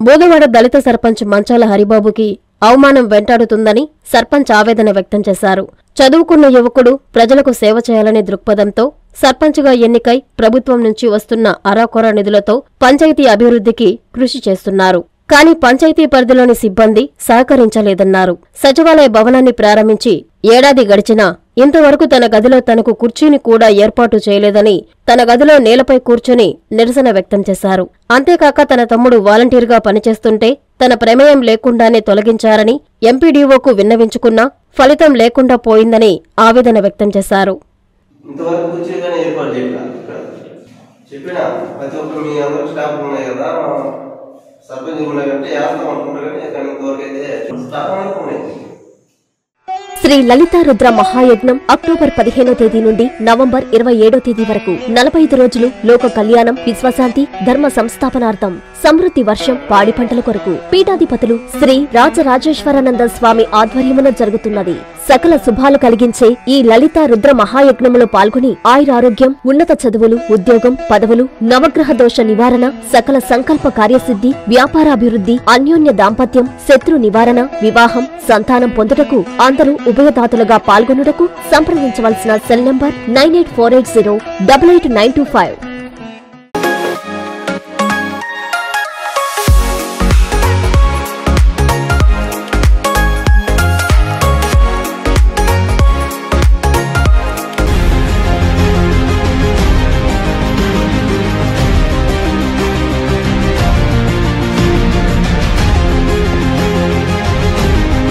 బోధవాడ దళిత సర్పంచ్ మంచాల హరిబాబుకి అవమానం వెంటాడుతుందని సర్పంచ్ ఆవేదన వ్యక్తం చేశారు చదువుకున్న యువకుడు ప్రజలకు సేవ చేయాలనే దృక్పథంతో సర్పంచ్గా ఎన్నికై ప్రభుత్వం నుంచి వస్తున్న అరాకొర నిధులతో పంచాయతీ అభివృద్ధికి కృషి చేస్తున్నారు కానీ పంచాయతీ పరిధిలోని సిబ్బంది సహకరించలేదన్నారు సచివాలయ భవనాన్ని ప్రారంభించి ఏడాది గడిచినా ఇంతవరకు తన గదిలో తనకు కుర్చీని కూడా ఏర్పాటు చేయలేదని తన గదిలో నేలపై కూర్చుని నిరసన వ్యక్తం చేశారు అంతేకాక తన తమ్ముడు వాలంటీర్గా పనిచేస్తుంటే తన ప్రమేయం లేకుండానే తొలగించారని ఎంపీడీఓకు విన్నవించుకున్నా ఫలితం లేకుండా పోయిందని ఆవేదన వ్యక్తం చేశారు ఇంతవరకు కూర్చోగానే ఏర్పాటు చేయట్లా ఇక్కడ చెప్పిన ప్రతి ఒక్క మీ అందరూ స్టాఫ్ ఉన్నాయి కదా సర్పంచ్ ఉన్నాయి కాబట్టి వేస్తాం అనుకుంటారు కానీ కానీ ఇంతవరకు అయితే స్టాఫ్ అనేది ఉన్నాయి శ్రీ లలితా రుద్ర మహాయజ్ఞం అక్టోబర్ పదిహేనో తేదీ నుండి నవంబర్ ఇరవై ఏడో తేదీ వరకు నలభై ఐదు రోజులు లోక కళ్యాణం విశ్వశాంతి ధర్మ సంస్థాపనార్థం సమృద్ధి వర్షం పాడి పంటల కొరకు పీఠాధిపతులు శ్రీ రాజరాజేశ్వరానంద స్వామి ఆధ్వర్యమున జరుగుతున్నది సకల శుభాలు కలిగించే ఈ లలితా రుద్ర మహాయజ్ఞములో పాల్గొని ఆయురారోగ్యం ఉన్నత చదువులు ఉద్యోగం పదవులు నవగ్రహ దోష నివారణ సకల సంకల్ప కార్యసిద్ధి వ్యాపారాభివృద్ధి అన్యోన్య దాంపత్యం శత్రు నివారణ వివాహం సంతానం పొందుటకు అందరూ ఉభయదాతలుగా పాల్గొనుటకు సంప్రదించవలసిన cell number nine eight four eight zero double eight nine two five